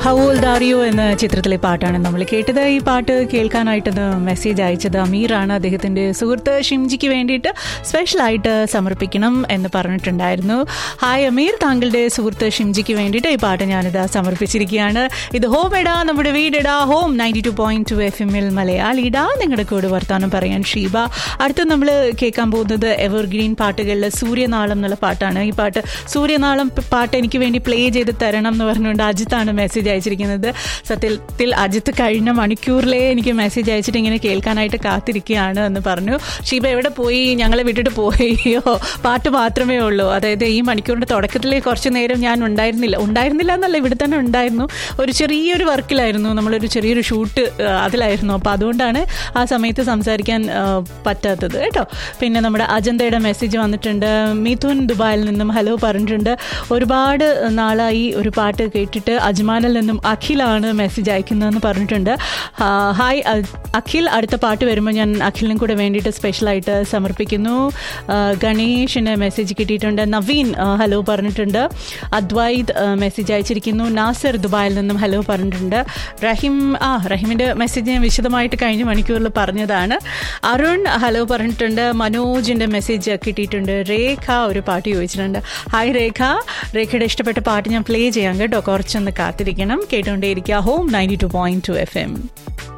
ഹൗൽദാറിയോ എന്ന ചിത്രത്തിലെ പാട്ടാണ് നമ്മൾ കേട്ടത് ഈ പാട്ട് കേൾക്കാനായിട്ടത് മെസ്സേജ് അയച്ചത് അമീറാണ് അദ്ദേഹത്തിന്റെ സുഹൃത്ത് ഷിംജിക്ക് വേണ്ടിയിട്ട് സ്പെഷ്യലായിട്ട് സമർപ്പിക്കണം എന്ന് പറഞ്ഞിട്ടുണ്ടായിരുന്നു ഹായ് അമീർ താങ്കളുടെ സുഹൃത്ത് ഷിംജിക്ക് വേണ്ടിയിട്ട് ഈ പാട്ട് ഞാനിത് സമർപ്പിച്ചിരിക്കുകയാണ് ഇത് ഹോം എടാ നമ്മുടെ വീടെടാ home ninety two point two F എമ്മിൽ മലയാളിടാ നിങ്ങളുടെ കൂടെ വർത്താനം പറയാൻ ഷീബ അടുത്ത് നമ്മൾ കേൾക്കാൻ പോകുന്നത് എവർഗ്രീൻ പാട്ടുകളിൽ സൂര്യനാളം എന്നുള്ള പാട്ടാണ് ഈ പാട്ട് സൂര്യനാളം പാട്ട് എനിക്ക് വേണ്ടി പ്ലേ ചെയ്ത് തരണം എന്ന് പറഞ്ഞുകൊണ്ട് അജിത്താണ് മെസ്സേജ് അയച്ചിരിക്കുന്നത് സത്യത്തിൽ അജിത്ത് കഴിഞ്ഞ മണിക്കൂറിലേ എനിക്ക് മെസ്സേജ് അയച്ചിട്ട് ഇങ്ങനെ കേൾക്കാനായിട്ട് കാത്തിരിക്കുകയാണ് എന്ന് പറഞ്ഞു ഷീബ എവിടെ പോയി ഞങ്ങളെ വിട്ടിട്ട് പോയോ പാട്ട് മാത്രമേ ഉള്ളൂ അതായത് ഈ മണിക്കൂറിന്റെ തുടക്കത്തിൽ കുറച്ച് നേരം ഞാൻ ഉണ്ടായിരുന്നില്ല ഉണ്ടായിരുന്നില്ല എന്നല്ല ഇവിടെ തന്നെ ഉണ്ടായിരുന്നു ഒരു ചെറിയൊരു വർക്കിലായിരുന്നു നമ്മളൊരു ചെറിയൊരു ഷൂട്ട് അതിലായിരുന്നു അപ്പോൾ അതുകൊണ്ടാണ് ആ സമയത്ത് സംസാരിക്കാൻ ആ, പറ്റാത്തത് കേട്ടോ പിന്നെ നമ്മുടെ അജന്തയുടെ മെസ്സേജ് വന്നിട്ടുണ്ട് മിഥുൻ ദുബായിൽ നിന്നും ഹലോ പറഞ്ഞിട്ടുണ്ട് ഒരുപാട് നാളായി ഒരു പാട്ട് കേട്ടിട്ട് അജ്മാനിൽ നിന്നും അഖിലാണ് മെസ്സേജ് അയക്കുന്നതെന്ന് പറഞ്ഞിട്ടുണ്ട് ആ, ഹായ് അ- അഖിൽ അടുത്ത പാട്ട് വരുമ്പോൾ ഞാൻ അഖിലിനും കൂടെ വേണ്ടിയിട്ട് സ്പെഷ്യലായിട്ട് സമർപ്പിക്കുന്നു ആ, ഗണേഷിന് മെസ്സേജ് കിട്ടിയിട്ടുണ്ട് നവീൻ ആ, ഹലോ പറഞ്ഞിട്ടുണ്ട് അദ്വൈത് ആ, മെസ്സേജ് അയച്ചിരിക്കുന്നു നാസർ ദുബായിൽ നിന്നും ഹലോ പറഞ്ഞിട്ടുണ്ട് റഹിം ആ റഹിമിൻ്റെ മെസ്സേജ് ഞാൻ വിശദമായിട്ട് കഴിഞ്ഞ മണിക്കൂറിൽ പറഞ്ഞതാണ് അരുൺ ഹലോ പറഞ്ഞിട്ടുണ്ട് മനോജിൻ്റെ മെസ്സേജ് കിട്ടിയിട്ടുണ്ട് രേഖ ഒരു പാട്ട് ചോദിച്ചിട്ടുണ്ട് ഹായ് രേഖ രേഖയുടെ ഇഷ്ടപ്പെട്ട പാട്ട് ഞാൻ പ്ലേ ചെയ്യാം കേട്ടോ കുറച്ചൊന്ന് കാത്തിരിക്കണം കേട്ടുകൊണ്ടേയിരിക്കുക home ninety two point two F M